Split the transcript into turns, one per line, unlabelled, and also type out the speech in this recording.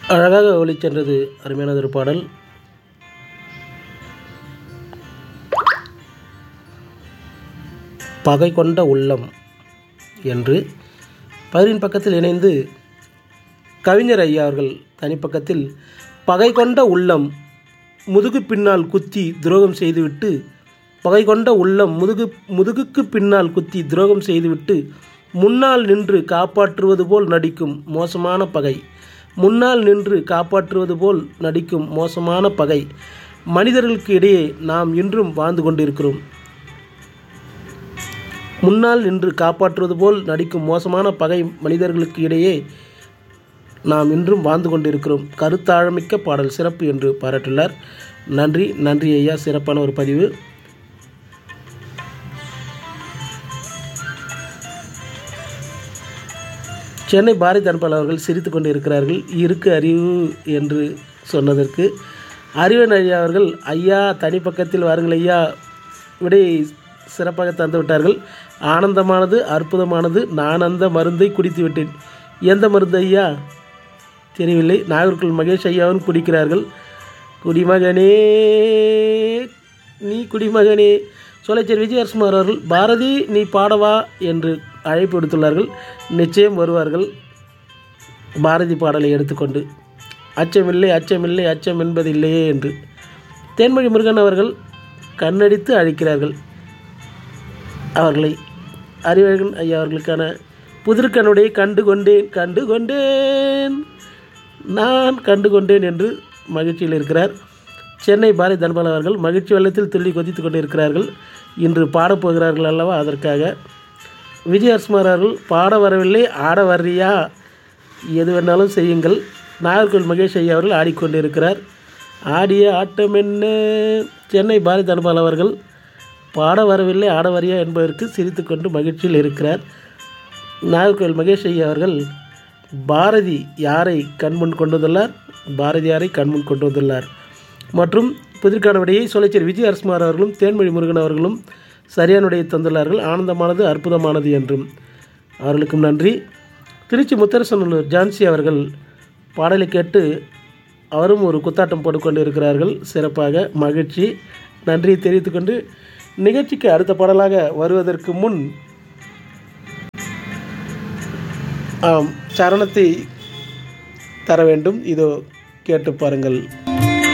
அழகாக ஒளிச்சென்றது அருமையானதொரு பாடல் பகை கொண்ட உள்ளம் என்று பதினின் பக்கத்தில் இணைந்து கவிஞர் ஐயா அவர்கள் தனிப்பக்கத்தில் பகை கொண்ட உள்ளம் முதுகு பின்னால் குத்தி துரோகம் செய்துவிட்டு பகை கொண்ட உள்ளம் முதுகு முதுகுக்கு பின்னால் குத்தி துரோகம் செய்துவிட்டு முன்னால் நின்று காப்பாற்றுவது போல் நடிக்கும் மோசமான பகை முன்னால் நின்று காப்பாற்றுவது போல் நடிக்கும் மோசமான பகை மனிதர்களுக்கு இடையே நாம் இன்றும் வாழ்ந்து கொண்டிருக்கிறோம் முன்னால் நின்று காப்பாற்றுவது போல் நடிக்கும் மோசமான பகை மனிதர்களுக்கு இடையே நாம் இன்றும் வாழ்ந்து கொண்டிருக்கிறோம் கருத்தாழமிக்க பாடல் சிறப்பு என்று பாராட்டுள்ளார் நன்றி நன்றி ஐயா சிறப்பான ஒரு பதிவு சென்னை பாரதி அன்பல் அவர்கள் சிரித்து கொண்டு இருக்கிறார்கள் இருக்கு அறிவு என்று சொன்னதற்கு அறிவன் ஐயா அவர்கள் ஐயா தனிப்பக்கத்தில் வாருங்கள் ஐயா விடை சிறப்பாக தந்து விட்டார்கள் ஆனந்தமானது அற்புதமானது நான் அந்த மருந்தை குடித்து விட்டேன் எந்த மருந்து ஐயா தெரியவில்லை நாகர்கோவில் மகேஷ் ஐயாவும் குடிக்கிறார்கள் குடிமகனே நீ குடிமகனே சோலைச்சேரி விஜயகுமார் அவர்கள் பாரதி நீ பாடவா என்று அழைப்பு விடுத்துள்ளார்கள் நிச்சயம் வருவார்கள் பாரதி பாடலை எடுத்துக்கொண்டு அச்சமில்லை அச்சமில்லை அச்சம் என்பதில்லையே என்று தேன்மொழி முருகன் அவர்கள் கண்ணடித்து அழைக்கிறார்கள் அவர்களை அறிவழகன் ஐயா அவர்களுக்கான புதிர்கனுடைய கண்டு கொண்டேன் கண்டு கொண்டேன் நான் கண்டு கொண்டேன் என்று மகிழ்ச்சியில் இருக்கிறார் சென்னை பாரதி தன்பால் அவர்கள் மகிழ்ச்சி வெள்ளத்தில் துள்ளி கொதித்து கொண்டிருக்கிறார்கள் இன்று பாடப்போகிறார்கள் அல்லவா அதற்காக விஜயகுமார் அவர்கள் பாட வரவில்லை ஆட வர்றியா எது வேணாலும் செய்யுங்கள் நாகர்கோவில் மகேஷ் ஐயா அவர்கள் ஆடிக்கொண்டிருக்கிறார் ஆடிய ஆட்டம் என்ன சென்னை பாரதி தன்பால் அவர்கள் பாட வரவில்லை ஆட வரியா என்பதற்கு சிரித்துக்கொண்டு மகிழ்ச்சியில் இருக்கிறார் நாகர்கோவில் மகேஷ் ஐயா அவர்கள் பாரதி யாரை கண்முன் கொண்டு வந்துள்ளார் பாரதியாரை கண்முன் கொண்டு வந்துள்ளார் மற்றும் புதிர்கான விடையை சோலைச்சேரி விஜய் அரசுமார் அவர்களும் தேன்மொழி முருகன் அவர்களும் சரியான விடையை தந்துள்ளார்கள் ஆனந்தமானது அற்புதமானது என்றும் அவர்களுக்கும் நன்றி திருச்சி முத்தரசனல்லூர் ஜான்சி அவர்கள் பாடலை கேட்டு அவரும் ஒரு குத்தாட்டம் போட்டுக்கொண்டு இருக்கிறார்கள் சிறப்பாக மகிழ்ச்சி நன்றியை தெரிவித்துக்கொண்டு நிகழ்ச்சிக்கு அடுத்த பாடலாக வருவதற்கு முன் ஆம் சரணத்தை தர வேண்டும் இதோ கேட்டு பாருங்கள்